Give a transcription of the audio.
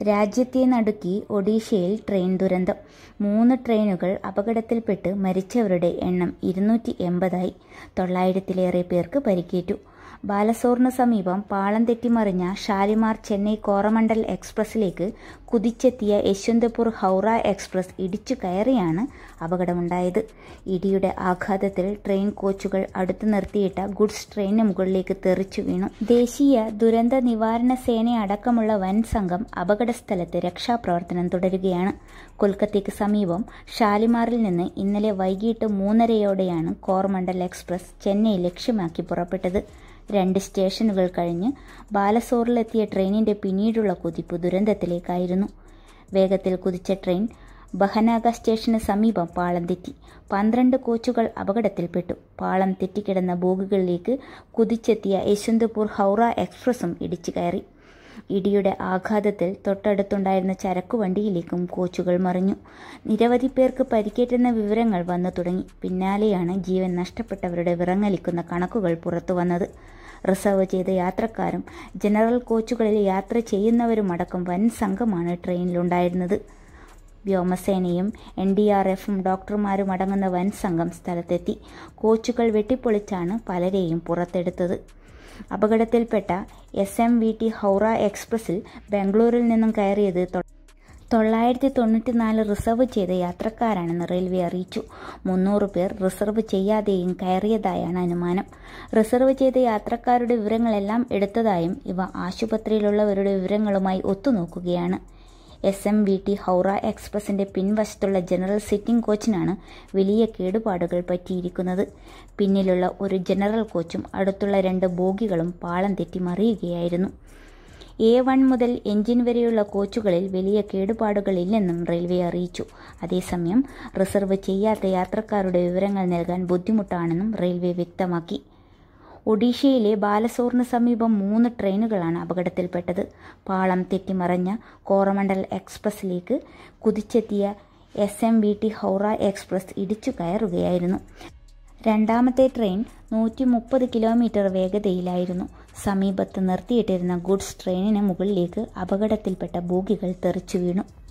രാജ്യത്തെ നടുക്കി ഒഡീഷയിൽ ട്രെയിൻ ദുരന്തം മൂന്ന് ട്രെയിനുകൾ അപകടത്തിൽപ്പെട്ട് മരിച്ചവരുടെ എണ്ണം ഇരുന്നൂറ്റി എൺപതായി തൊള്ളായിരത്തിലേറെ പേർക്ക് പരിക്കേറ്റു ബാലസോറിന് സമീപം പാളം തെറ്റിമറിഞ്ഞ ഷാലിമാർ ചെന്നൈ കോറമണ്ടൽ എക്സ്പ്രസിലേക്ക് കുതിച്ചെത്തിയ യശ്വന്തപൂർ ഹൗറ എക്സ്പ്രസ് ഇടിച്ചു കയറിയാണ് അപകടമുണ്ടായത് ഇടിയുടെ ആഘാതത്തിൽ ട്രെയിൻ കോച്ചുകൾ അടുത്തു നിർത്തിയിട്ട ഗുഡ്സ് ട്രെയിനിന് മുകളിലേക്ക് തെറിച്ചു വീണു ദേശീയ ദുരന്ത നിവാരണ സേന അടക്കമുള്ള വൻ സംഘം അപകടസ്ഥലത്ത് രക്ഷാപ്രവർത്തനം തുടരുകയാണ് കൊൽക്കത്തയ്ക്ക് സമീപം ഷാലിമാറിൽ നിന്ന് ഇന്നലെ വൈകിട്ട് മൂന്നരയോടെയാണ് കോറമണ്ടൽ എക്സ്പ്രസ് ചെന്നൈ ലക്ഷ്യമാക്കി പുറപ്പെട്ടത് രണ്ട് സ്റ്റേഷനുകൾ കഴിഞ്ഞ് ബാലസോറിലെത്തിയ ട്രെയിനിന്റെ പിന്നീടുള്ള കുതിപ്പ് ദുരന്തത്തിലേക്കായിരുന്നു വേഗത്തിൽ കുതിച്ച ട്രെയിൻ ബഹനാഗ സ്റ്റേഷന് സമീപം പാളം തെറ്റി പന്ത്രണ്ട് കോച്ചുകൾ അപകടത്തിൽപ്പെട്ടു പാളം തെറ്റിക്കിടന്ന ബോഗികളിലേക്ക് കുതിച്ചെത്തിയ യശ്വന്തപൂർ ഹൗറ എക്സ്പ്രസും ഇടിച്ചു കയറി ഇടിയുടെ ആഘാതത്തിൽ തൊട്ടടുത്തുണ്ടായിരുന്ന ചരക്കുവണ്ടിയിലേക്കും കോച്ചുകൾ മറിഞ്ഞു നിരവധി പേർക്ക് പരിക്കേറ്റെന്ന വിവരങ്ങൾ വന്നു തുടങ്ങി പിന്നാലെയാണ് ജീവൻ നഷ്ടപ്പെട്ടവരുടെ വിറങ്ങലിക്കുന്ന കണക്കുകൾ പുറത്തു വന്നത് റിസർവ് ചെയ്ത യാത്രക്കാരും ജനറൽ കോച്ചുകളിൽ യാത്ര ചെയ്യുന്നവരുമടക്കം വൻ സംഘമാണ് ട്രെയിനിലുണ്ടായിരുന്നത് വ്യോമസേനയും എൻ ഡി ആർ എഫും ഡോക്ടർമാരും അടങ്ങുന്ന വൻ സംഘം സ്ഥലത്തെത്തി കോച്ചുകൾ വെട്ടിപ്പൊളിച്ചാണ് പലരെയും പുറത്തെടുത്തത് അപകടത്തിൽപ്പെട്ട S M V T Howrah എക്സ്പ്രസിൽ ബാംഗ്ലൂരിൽ നിന്നും കയറിയത് തൊള്ളായിരത്തി തൊണ്ണൂറ്റിനാല് റിസർവ് ചെയ്ത യാത്രക്കാരാണെന്ന് റെയിൽവേ അറിയിച്ചു മുന്നൂറ് പേർ റിസർവ് ചെയ്യാതെയും കയറിയതായാണ് അനുമാനം റിസർവ് ചെയ്ത യാത്രക്കാരുടെ വിവരങ്ങളെല്ലാം എടുത്തതായും ഇവ ആശുപത്രിയിലുള്ളവരുടെ വിവരങ്ങളുമായി ഒത്തുനോക്കുകയാണ് S M V T Howrah എക്സ്പ്രസിന്റെ പിൻവശത്തുള്ള ജനറൽ സിറ്റിംഗ് കോച്ചിനാണ് വലിയ കേടുപാടുകൾ പറ്റിയിരിക്കുന്നത് പിന്നിലുള്ള ഒരു ജനറൽ കോച്ചും അടുത്തുള്ള രണ്ട് ബോഗികളും പാളം തെറ്റി മറിയുകയായിരുന്നു എ വൺ മുതൽ എഞ്ചിൻ വരെയുള്ള കോച്ചുകളിൽ വലിയ കേടുപാടുകളില്ലെന്നും റെയിൽവേ അറിയിച്ചു അതേസമയം റിസർവ് ചെയ്യാത്ത യാത്രക്കാരുടെ വിവരങ്ങൾ നൽകാൻ ബുദ്ധിമുട്ടാണെന്നും റെയിൽവേ വ്യക്തമാക്കി ഒഡീഷയിലെ ബാലസോറിന് സമീപം മൂന്ന് ട്രെയിനുകളാണ് അപകടത്തിൽപ്പെട്ടത് പാളം തെറ്റിമറഞ്ഞ കോറമണ്ടൽ എക്സ്പ്രസിലേക്ക് കുതിച്ചെത്തിയ S M V T Howrah express ഇടിച്ചു കയറുകയായിരുന്നു രണ്ടാമത്തെ ട്രെയിൻ നൂറ്റി മുപ്പത് കിലോമീറ്റർ വേഗതയിലായിരുന്നു സമീപത്ത് നിർത്തിയിട്ടിരുന്ന ഗുഡ്സ് ട്രെയിനിന് മുകളിലേക്ക് അപകടത്തിൽപ്പെട്ട ബോഗികൾ തെറിച്ചു വീണു